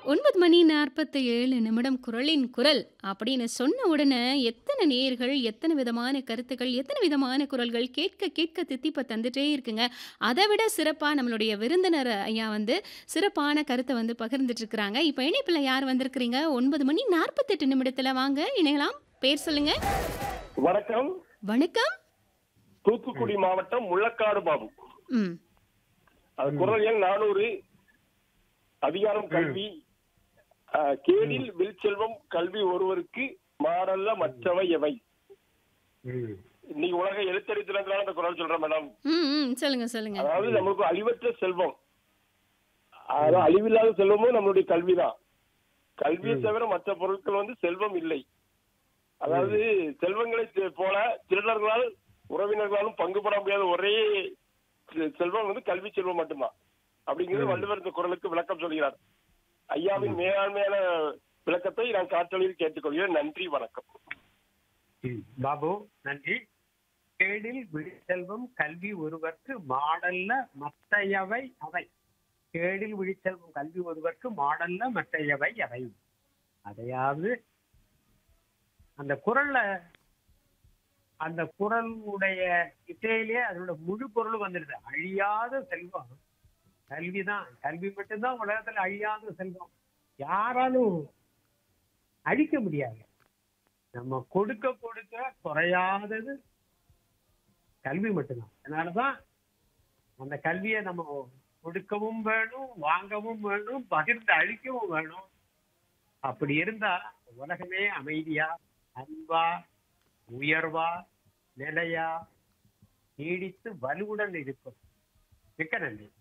9 மணி 47 நிமிடம் குரலின் குரல் அப்படின்னு சொன்ன உடனே எத்தனை நேயர்கள், எத்தனை விதமான கருத்துக்கள், எத்தனை விதமான குரல்கள் கேட்க கேட்க தித்திப்ப தந்துட்டே இருக்குங்க. அத விட சிறப்பா நம்மளுடைய விருந்தினர் ஐயா வந்து சிறப்பான கருத்த வந்து பகிர்ந்துட்டு இருக்கிறாங்க. இப்ப இணைப்பில யார் வந்திருக்கிறீங்க? 9 மணி 48 நிமிடத்துல வாங்க இணையலாம். பேர் சொல்லுங்க. வணக்கம் வணக்கம். தூத்துக்குடி மாவட்டம் முள்ளக்காடு பாபு ம். அது குரல் எண் நானூறு அதிகாரம் கல்வி அஹ், கேடில் வில் செல்வம் கல்வி ஒருவருக்கு மாடல்ல மற்றவை எவை ம். இன்னைக்கு உலக எழுத்தறி தினத்தினால அந்த குரல் சொல்றேன் மேடம் ம், ம். சொல்லுங்க, சொல்லுங்க. அதாவது நமக்கு அழிவற்ற செல்வம் அதாவது அழிவில்லாத செல்வமும் நம்மளுடைய கல்விதான் கல்வியை தவிர மற்ற பொருட்கள் வந்து செல்வம் இல்லை அதாவது செல்வங்களை தி- போல திருடர்களால் உறவினர்களாலும் பங்கு பெற முடியாத ஒரே செ- செல்வம் வந்து கல்வி செல்வம் மட்டும்தான் அப்படிங்கிறது வள்ளுவர் இந்த குரலுக்கு விளக்கம் சொல்கிறார் ஐயாவின் மேலாண்மையான விளக்கத்தை நான் காற்றொலியில் கேட்டுக்கொள்கிறேன் நன்றி வணக்கம் ம். பாபு நன்றி கேடில் விழிச்செல்வம் கல்வி ஒருவர்க்கு மாடல்ல மற்றையவை அவை கேடில் விழிச்செல்வம் கல்வி ஒருவர்க்கு மாடல்ல மற்றையவை அவை அதையாவது அந்த குரல்ல அந்த குரலுடைய இசையிலேயே அதோட முழு பொருளும் வந்துடுது அழியாத செல்வம் கல்விதான் கல்வி மட்டும்தான் உலகத்துல அழியாத செல்வம் யாராலும் அழிக்க முடியாது நம்ம கொடுக்க கொடுக்க குறையாதது கல்வி மட்டும்தான் அதனாலதான் அந்த கல்வியை நம்ம கொடுக்கவும் வேணும் வாங்கவும் வேணும் பகிர்ந்து அழிக்கவும் வேணும் அப்படி இருந்தா உலகமே அமைதியா அன்பா உயர்வா நிலையா நீடித்து வலுவுடன் இருக்கும் மிக்க நன்றி